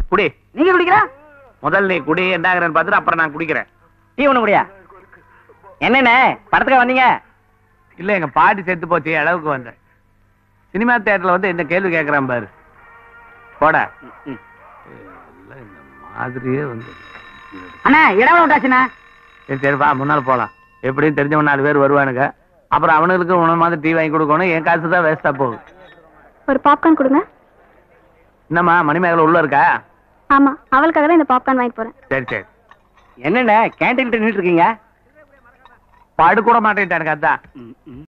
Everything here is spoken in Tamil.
குடி நீங்க குடிக்கிறா முதல் நீ குடி என்னங்கிறன்னு பார்த்துட்டு அப்புறம் நான் குடிக்கிறேன் டீ ஒண்ணு குடியா என்னண்ணே படத்துக்கு வந்தீங்க இல்ல எங்க பாட்டி செத்து போச்சு அளவுக்கு வந்தேன் சினிமா தியேட்டர்ல வந்து என்ன கேள்வி கேட்கறான் பாரு போட எல்லாம் இந்த மாதிரியே வந்து அண்ணா இடம் விட்டாச்சுண்ணா சரி சரிப்பா முன்னால போலாம் எப்படியும் தெரிஞ்சவன் நாலு பேர் வருவானுங்க அப்புறம் அவனுக்கு உன மாதிரி டீ வாங்கி கொடுக்கணும் என் காசு தான் வேஸ்டா போகுது ஒரு பாப்கார்ன் கொடுங்க என்னம்மா மணிமேகலை உள்ள இருக்கா ஆமா அவளுக்காக தான் இந்த பாப்கார்ன் வாங்கிட்டு போறேன் சரி சரி என்னண்ணே கேண்டீன் நின்றுட்டு இருக்கீங்க படு கூட மாட்டேன்ட்டானுங்க அதான்